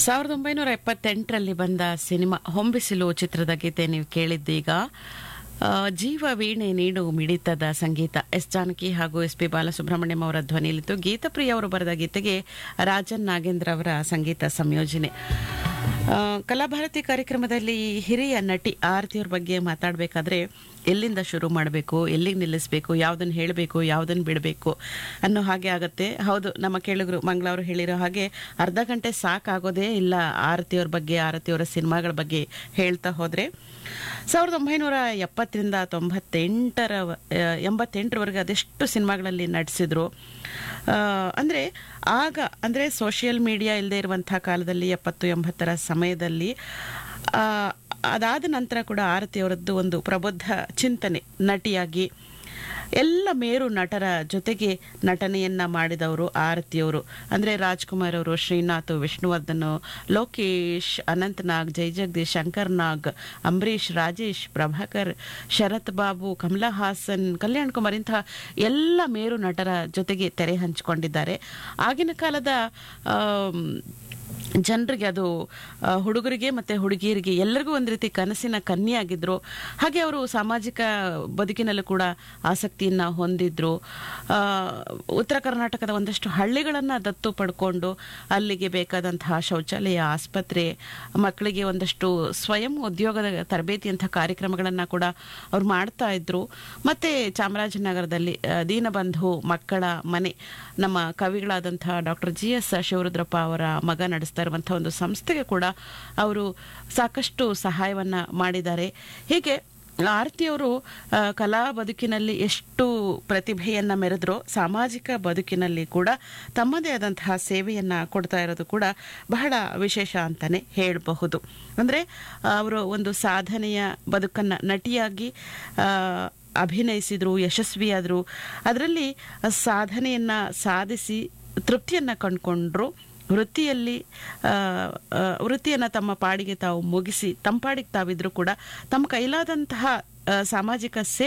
ಸಾವಿರದ ಒಂಬೈನೂರ ಎಪ್ಪತ್ತೆಂಟರಲ್ಲಿ ಬಂದ ಸಿನಿಮಾ ಹೊಂಬಿಸಿಲು ಚಿತ್ರದ ಗೀತೆ ನೀವು ಕೇಳಿದ್ದೀಗ ಆ, ಜೀವ ವೀಣೆ ನೀಡು ಮಿಡಿತದ ಸಂಗೀತ ಎಸ್ ಜಾನಕಿ ಹಾಗೂ ಎಸ್ ಪಿ ಬಾಲಸುಬ್ರಹ್ಮಣ್ಯಂ ಅವರ ಧ್ವನಿಯಲ್ಲಿತ್ತು ಗೀತಪ್ರಿಯ ಅವರು ಬರೆದ ಗೀತೆಗೆ ರಾಜನ್ ನಾಗೇಂದ್ರ ಅವರ ಸಂಗೀತ ಸಂಯೋಜನೆ ಆ, ಕಲಾಭಾರತಿ ಕಾರ್ಯಕ್ರಮದಲ್ಲಿ ಹಿರಿಯ ನಟಿ ಆರತಿಯವ್ರ ಬಗ್ಗೆ ಮಾತಾಡಬೇಕಾದ್ರೆ ಎಲ್ಲಿಂದ ಶುರು ಮಾಡಬೇಕು ಎಲ್ಲಿಗೆ ನಿಲ್ಲಿಸಬೇಕು ಯಾವುದನ್ನು ಹೇಳಬೇಕು ಯಾವುದನ್ನು ಬಿಡಬೇಕು ಅನ್ನೋ ಹಾಗೆ ಆಗುತ್ತೆ ಹೌದು ನಮ್ಮ ಕೇಳಿದ್ರು ಮಂಗಳವರು ಹೇಳಿರೋ ಹಾಗೆ ಅರ್ಧ ಗಂಟೆ ಸಾಕಾಗೋದೇ ಇಲ್ಲ ಆರತಿಯವ್ರ ಬಗ್ಗೆ ಆರತಿಯವರ ಸಿನಿಮಾಗಳ ಬಗ್ಗೆ ಹೇಳ್ತಾ ಹೋದರೆ ಸಾವಿರದ ಒಂಬೈನೂರ ಎಪ್ಪತ್ತರಿಂದ ತೊಂಬತ್ತೆಂಟರ ಎಂಬತ್ತೆಂಟರವರೆಗೆ ಅದೆಷ್ಟು ಸಿನಿಮಾಗಳಲ್ಲಿ ನಟಿಸಿದ್ರು ಆ, ಅಂದ್ರೆ ಆಗ ಅಂದ್ರೆ ಸೋಷಿಯಲ್ ಮೀಡಿಯಾ ಇಲ್ಲದೆ ಇರುವಂತಹ ಕಾಲದಲ್ಲಿ ಎಪ್ಪತ್ತು ಎಂಬತ್ತರ ಸಮಯದಲ್ಲಿ ಆ, ಅದಾದ ನಂತರ ಕೂಡ ಆರತಿಯವರದ್ದು ಒಂದು ಪ್ರಬುದ್ಧ ಚಿಂತನೆ ನಟಿಯಾಗಿ ಎಲ್ಲ ಮೇರು ನಟರ ಜೊತೆಗೆ ನಟನೆಯನ್ನ ಮಾಡಿದವರು ಆರತಿಯವರು ಅಂದ್ರೆ ರಾಜ್ಕುಮಾರ್ ಅವರು ಶ್ರೀನಾಥ್ ವಿಷ್ಣುವರ್ಧನ್ ಲೋಕೇಶ್ ಅನಂತನಾಗ್ ಜಯಜಗದೀಶ್ ಶಂಕರ್ ನಾಗ್ ಅಂಬರೀಷ್ ರಾಜೇಶ್ ಪ್ರಭಾಕರ್ ಶರತ್ ಬಾಬು ಕಮಲಾ ಹಾಸನ್ ಕಲ್ಯಾಣ್ ಕುಮಾರ್ ಇಂತಹ ಎಲ್ಲ ಮೇರು ನಟರ ಜೊತೆಗೆ ತೆರೆ ಹಂಚಿಕೊಂಡಿದ್ದಾರೆ ಆಗಿನ ಕಾಲದ ಆಮ್, ಜನರಿಗೆ ಅದು ಆ, ಹುಡುಗರಿಗೆ ಮತ್ತೆ ಹುಡುಗಿಯರಿಗೆ ಎಲ್ಲರಿಗೂ ಒಂದು ರೀತಿ ಕನಸಿನ ಕನ್ಯೆ ಆಗಿದ್ರು ಹಾಗೆ ಅವರು ಸಾಮಾಜಿಕ ಬದುಕಿನಲ್ಲೂ ಕೂಡ ಆಸಕ್ತಿಯನ್ನ ಹೊಂದಿದ್ರು ಆ, ಉತ್ತರ ಕರ್ನಾಟಕದ ಒಂದಷ್ಟು ಹಳ್ಳಿಗಳನ್ನ ದತ್ತು ಪಡ್ಕೊಂಡು ಅಲ್ಲಿಗೆ ಬೇಕಾದಂತಹ ಶೌಚಾಲಯ ಆಸ್ಪತ್ರೆ ಮಕ್ಕಳಿಗೆ ಒಂದಷ್ಟು ಸ್ವಯಂ ಉದ್ಯೋಗದ ತರಬೇತಿಯಂತಹ ಕಾರ್ಯಕ್ರಮಗಳನ್ನ ಕೂಡ ಅವ್ರು ಮಾಡ್ತಾ ಇದ್ರು ಮತ್ತೆ ಚಾಮರಾಜನಗರದಲ್ಲಿ ಆ, ದೀನಬಂಧು ಮಕ್ಕಳ ಮನೆ ನಮ್ಮ ಕವಿಗಳಾದಂತಹ ಡಾಕ್ಟರ್ ಜಿ ಎಸ್ ಶಿವರುದ್ರಪ್ಪ ಅವರ ಮಗ ನಡೆಸ್ತಾ ಇರುವಂತಹ ಒಂದು ಸಂಸ್ಥೆಗೆ ಕೂಡ ಅವರು ಸಾಕಷ್ಟು ಸಹಾಯವನ್ನ ಮಾಡಿದ್ದಾರೆ ಹೀಗೆ ಆರತಿಯವರು ಆ, ಕಲಾ ಬದುಕಿನಲ್ಲಿ ಎಷ್ಟು ಪ್ರತಿಭೆಯನ್ನ ಮೆರೆದ್ರೋ ಸಾಮಾಜಿಕ ಬದುಕಿನಲ್ಲಿ ಕೂಡ ತಮ್ಮದೇ ಆದಂತಹ ಸೇವೆಯನ್ನ ಕೊಡ್ತಾ ಇರೋದು ಕೂಡ ಬಹಳ ವಿಶೇಷ ಅಂತಾನೆ ಹೇಳಬಹುದು ಅಂದ್ರೆ ಅವರು ಒಂದು ಸಾಧನೆಯ ಬದುಕನ್ನ ನಟಿಯಾಗಿ ಆ, ಅಭಿನಯಿಸಿದ್ರು ಯಶಸ್ವಿಯಾದರು ಅದರಲ್ಲಿ ಸಾಧನೆಯನ್ನ ಸಾಧಿಸಿ ತೃಪ್ತಿಯನ್ನ ಕಂಡುಕೊಂಡ್ರು ವೃತ್ತಿಯಲ್ಲಿ ಆ, ಆ, ವೃತ್ತಿಯನ್ನ ತಮ್ಮ ಪಾಡಿಗೆ ತಾವು ಮುಗಿಸಿ ತಮ್ಮ ಪಾಡಿಗೆ ತಾವಿದ್ರು ಕೂಡ ತಮ್ಮ ಕೈಲಾದಂತಹ ಆ, ಸಾಮಾಜಿಕ ಸೇವೆ